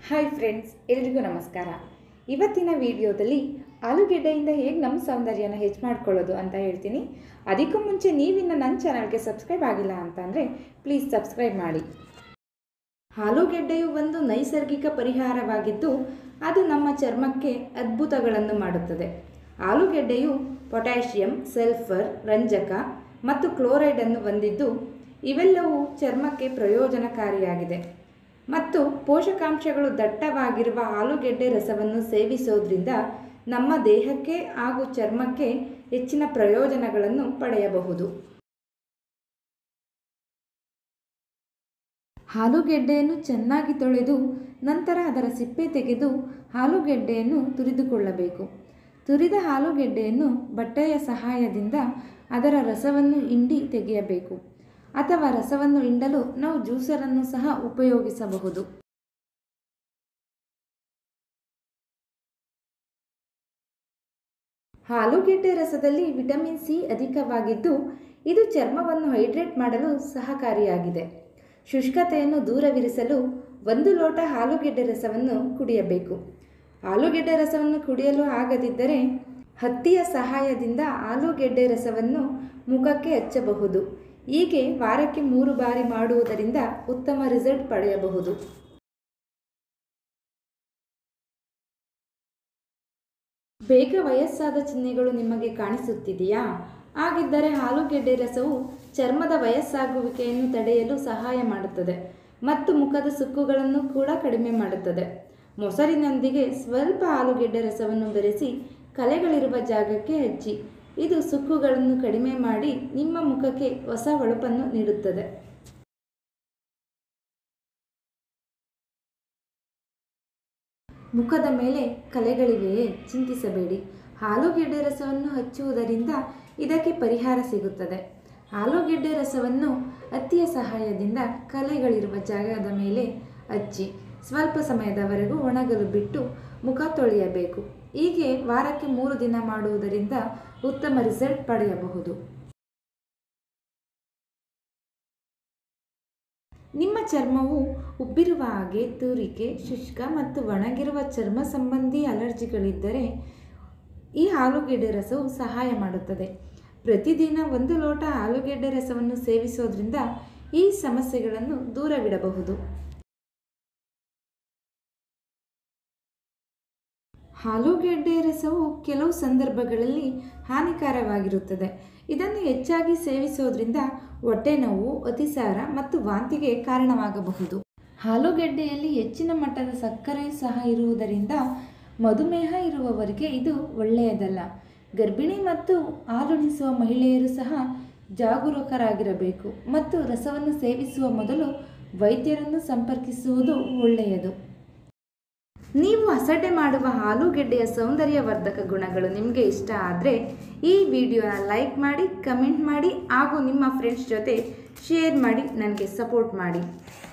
hi friends ಎಲ್ರಿಗೂ ನಮಸ್ಕಾರ ಇವತ್ತಿನ ವಿಡಿಯೋದಲ್ಲಿ ಆಲೂಗೆಡ್ಡೆಯಿಂದ ಹೇಗೆ ನಮ್ಮ ಸೌಂದರ್ಯನ ಹೆಚ್ಚು ಮಾಡ್ಕೊಳ್ಳೋದು ಅಂತ ಹೇಳ್ತೀನಿ ಅದಕ್ಕೂ ಮುಂಚೆ ನೀವಿನ್ನು ನನ್ನ ಚಾನಲ್ಗೆ ಸಬ್ಸ್ಕ್ರೈಬ್ ಆಗಿಲ್ಲ ಅಂತಂದರೆ ಪ್ಲೀಸ್ ಸಬ್ಸ್ಕ್ರೈಬ್ ಮಾಡಿ ಆಲೂಗೆಡ್ಡೆಯು ಒಂದು ನೈಸರ್ಗಿಕ ಪರಿಹಾರವಾಗಿದ್ದು ಅದು ನಮ್ಮ ಚರ್ಮಕ್ಕೆ ಅದ್ಭುತಗಳನ್ನು ಮಾಡುತ್ತದೆ ಆಲೂಗೆಡ್ಡೆಯು ಪೊಟ್ಯಾಷಿಯಂ ಸಲ್ಫರ್ ರಂಜಕ ಮತ್ತು ಕ್ಲೋರೈಡನ್ನು ಹೊಂದಿದ್ದು ಇವೆಲ್ಲವೂ ಚರ್ಮಕ್ಕೆ ಪ್ರಯೋಜನಕಾರಿಯಾಗಿದೆ ಮತ್ತು ಪೋಷಕಾಂಶಗಳು ದಟ್ಟವಾಗಿರುವ ಆಲೂಗೆಡ್ಡೆ ರಸವನ್ನು ಸೇವಿಸೋದ್ರಿಂದ ನಮ್ಮ ದೇಹಕ್ಕೆ ಹಾಗೂ ಚರ್ಮಕ್ಕೆ ಹೆಚ್ಚಿನ ಪ್ರಯೋಜನಗಳನ್ನು ಪಡೆಯಬಹುದು ಆಲೂಗೆಡ್ಡೆಯನ್ನು ಚೆನ್ನಾಗಿ ತೊಳೆದು ನಂತರ ಅದರ ಸಿಪ್ಪೆ ತೆಗೆದು ಆಲೂಗೆಡ್ಡೆಯನ್ನು ತುರಿದುಕೊಳ್ಳಬೇಕು ತುರಿದ ಆಲೂಗೆಡ್ಡೆಯನ್ನು ಬಟ್ಟೆಯ ಸಹಾಯದಿಂದ ಅದರ ರಸವನ್ನು ಹಿಂಡಿ ತೆಗೆಯಬೇಕು ಅಥವಾ ರಸವನ್ನು ಹಿಂಡಲು ನಾವು ಜ್ಯೂಸರನ್ನು ಸಹ ಉಪಯೋಗಿಸಬಹುದು ಆಲೂಗೆಡ್ಡೆ ರಸದಲ್ಲಿ ವಿಟಮಿನ್ ಸಿ ಅಧಿಕವಾಗಿದ್ದು ಇದು ಚರ್ಮವನ್ನು ಹೈಡ್ರೇಟ್ ಮಾಡಲು ಸಹಕಾರಿಯಾಗಿದೆ ಶುಷ್ಕತೆಯನ್ನು ದೂರವಿರಿಸಲು ಒಂದು ಲೋಟ ಆಲೂಗೆಡ್ಡೆ ರಸವನ್ನು ಕುಡಿಯಬೇಕು ಆಲೂಗೆಡ್ಡೆ ರಸವನ್ನು ಕುಡಿಯಲು ಆಗದಿದ್ದರೆ ಹತ್ತಿಯ ಸಹಾಯದಿಂದ ಆಲೂಗೆಡ್ಡೆ ರಸವನ್ನು ಮುಖಕ್ಕೆ ಹಚ್ಚಬಹುದು ಹೀಗೆ ವಾರಕ್ಕೆ ಮೂರು ಬಾರಿ ಮಾಡುವುದರಿಂದ ಉತ್ತಮ ರಿಸಲ್ಟ್ ಪಡೆಯಬಹುದು ಬೇಗ ವಯಸ್ಸಾದ ಚಿಹ್ನೆಗಳು ನಿಮಗೆ ಕಾಣಿಸುತ್ತಿದೆಯಾ ಹಾಗಿದ್ದರೆ ಆಲೂಗೆಡ್ಡೆ ರಸವು ಚರ್ಮದ ವಯಸ್ಸಾಗುವಿಕೆಯನ್ನು ತಡೆಯಲು ಸಹಾಯ ಮಾಡುತ್ತದೆ ಮತ್ತು ಮುಖದ ಸುಕ್ಕುಗಳನ್ನು ಕೂಡ ಕಡಿಮೆ ಮಾಡುತ್ತದೆ ಮೊಸರಿನೊಂದಿಗೆ ಸ್ವಲ್ಪ ಆಲೂಗೆಡ್ಡೆ ರಸವನ್ನು ಬೆರೆಸಿ ಕಲೆಗಳಿರುವ ಜಾಗಕ್ಕೆ ಹಚ್ಚಿ ಇದು ಸುಕ್ಕುಗಳನ್ನು ಕಡಿಮೆ ಮಾಡಿ ನಿಮ್ಮ ಮುಖಕ್ಕೆ ಹೊಸ ಹೊಳಪನ್ನು ನೀಡುತ್ತದೆ ಮುಖದ ಮೇಲೆ ಕಲೆಗಳಿವೆಯೇ ಚಿಂತಿಸಬೇಡಿ ಆಲೂಗೆಡ್ಡೆ ರಸವನ್ನು ಹಚ್ಚುವುದರಿಂದ ಇದಕ್ಕೆ ಪರಿಹಾರ ಸಿಗುತ್ತದೆ ಆಲೂಗೆಡ್ಡೆ ರಸವನ್ನು ಹತ್ತಿಯ ಸಹಾಯದಿಂದ ಕಲೆಗಳಿರುವ ಜಾಗದ ಮೇಲೆ ಹಚ್ಚಿ ಸ್ವಲ್ಪ ಸಮಯದವರೆಗೂ ಒಣಗಲು ಬಿಟ್ಟು ಮುಖ ತೊಳೆಯಬೇಕು ಹೀಗೆ ವಾರಕ್ಕೆ ಮೂರು ದಿನ ಮಾಡುವುದರಿಂದ ಉತ್ತಮ ರಿಸಲ್ಟ್ ಪಡೆಯಬಹುದು ನಿಮ್ಮ ಚರ್ಮವು ಉಬ್ಬಿರುವ ಹಾಗೆ ತೂರಿಕೆ ಶುಷ್ಕ ಮತ್ತು ಒಣಗಿರುವ ಚರ್ಮ ಸಂಬಂಧಿ ಅಲರ್ಜಿಗಳಿದ್ದರೆ ಈ ಆಲೂಗೆಡ್ಡೆ ರಸವು ಸಹಾಯ ಮಾಡುತ್ತದೆ ಪ್ರತಿದಿನ ಒಂದು ಲೋಟ ಆಲೂಗೆಡ್ಡೆ ರಸವನ್ನು ಸೇವಿಸೋದ್ರಿಂದ ಈ ಸಮಸ್ಯೆಗಳನ್ನು ದೂರವಿಡಬಹುದು ಆಲೂಗೆಡ್ಡೆ ರಸವು ಕೆಲವು ಸಂದರ್ಭಗಳಲ್ಲಿ ಹಾನಿಕಾರವಾಗಿರುತ್ತದೆ ಇದನ್ನು ಹೆಚ್ಚಾಗಿ ಸೇವಿಸೋದ್ರಿಂದ ಹೊಟ್ಟೆ ನೋವು ಅತಿಸಾರ ಮತ್ತು ವಾಂತಿಗೆ ಕಾರಣವಾಗಬಹುದು ಆಲೂಗೆಡ್ಡೆಯಲ್ಲಿ ಹೆಚ್ಚಿನ ಮಟ್ಟದ ಸಕ್ಕರೆಯೂ ಸಹ ಇರುವುದರಿಂದ ಮಧುಮೇಹ ಇರುವವರಿಗೆ ಇದು ಒಳ್ಳೆಯದಲ್ಲ ಗರ್ಭಿಣಿ ಮತ್ತು ಹಾಲುಣಿಸುವ ಮಹಿಳೆಯರು ಸಹ ಜಾಗರೂಕರಾಗಿರಬೇಕು ಮತ್ತು ರಸವನ್ನು ಸೇವಿಸುವ ಮೊದಲು ವೈದ್ಯರನ್ನು ಸಂಪರ್ಕಿಸುವುದು ಒಳ್ಳೆಯದು ನೀವು ಹಸಟೆ ಮಾಡುವ ಆಲೂಗೆಡ್ಡೆಯ ಸೌಂದರ್ಯವರ್ಧಕ ಗುಣಗಳು ನಿಮಗೆ ಇಷ್ಟ ಆದರೆ ಈ ವಿಡಿಯೋನ ಲೈಕ್ ಮಾಡಿ ಕಮೆಂಟ್ ಮಾಡಿ ಹಾಗೂ ನಿಮ್ಮ ಫ್ರೆಂಡ್ಸ್ ಜೊತೆ ಶೇರ್ ಮಾಡಿ ನನಗೆ ಸಪೋರ್ಟ್ ಮಾಡಿ